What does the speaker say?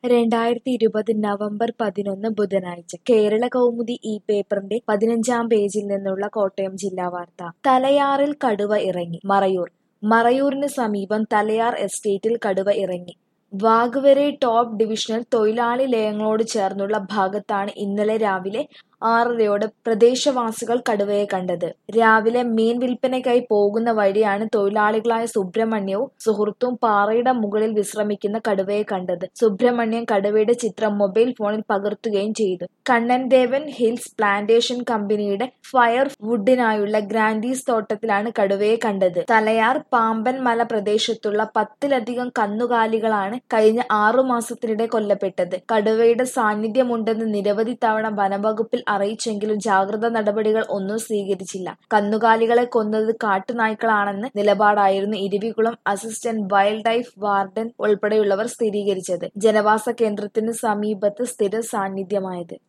രണ്ടായിരത്തി ഇരുപത് നവംബർ പതിനൊന്ന് ബുധനാഴ്ച കേരള കൗമുദി ഈ പേപ്പറിന്റെ പതിനഞ്ചാം പേജിൽ നിന്നുള്ള കോട്ടയം ജില്ലാ വാർത്ത തലയാറിൽ കടുവ ഇറങ്ങി മറയൂർ മറയൂരിന് സമീപം തലയാർ എസ്റ്റേറ്റിൽ കടുവ ഇറങ്ങി വാഗുവരെ ടോപ്പ് ഡിവിഷണൽ തൊഴിലാളി ലയങ്ങളോട് ചേർന്നുള്ള ഭാഗത്താണ് ഇന്നലെ രാവിലെ ആറരയോടെ പ്രദേശവാസികൾ കടുവയെ കണ്ടത് രാവിലെ മീൻ വിൽപ്പനയ്ക്കായി പോകുന്ന വഴിയാണ് തൊഴിലാളികളായ സുബ്രഹ്മണ്യവും സുഹൃത്തും പാറയുടെ മുകളിൽ വിശ്രമിക്കുന്ന കടുവയെ കണ്ടത് സുബ്രഹ്മണ്യം കടുവയുടെ ചിത്രം മൊബൈൽ ഫോണിൽ പകർത്തുകയും ചെയ്തു കണ്ണൻദേവൻ ഹിൽസ് പ്ലാന്റേഷൻ കമ്പനിയുടെ ഫയർ വുഡിനായുള്ള ഗ്രാൻഡീസ് തോട്ടത്തിലാണ് കടുവയെ കണ്ടത് തലയാർ പാമ്പൻ മല പ്രദേശത്തുള്ള പത്തിലധികം കന്നുകാലികളാണ് കഴിഞ്ഞ ആറു മാസത്തിനിടെ കൊല്ലപ്പെട്ടത് കടുവയുടെ സാന്നിധ്യമുണ്ടെന്ന് നിരവധി തവണ വനംവകുപ്പിൽ അറിയിച്ചെങ്കിലും ജാഗ്രതാ നടപടികൾ ഒന്നും സ്വീകരിച്ചില്ല കന്നുകാലികളെ കൊന്നത് കാട്ടുനായ്ക്കളാണെന്ന് നിലപാടായിരുന്നു Eravikulam assistant wildlife warden ഉൾപ്പെടെയുള്ളവർ സ്ഥിരീകരിച്ചത് ജനവാസ കേന്ദ്രത്തിന് സമീപത്ത് സ്ഥിര സാന്നിധ്യമായത്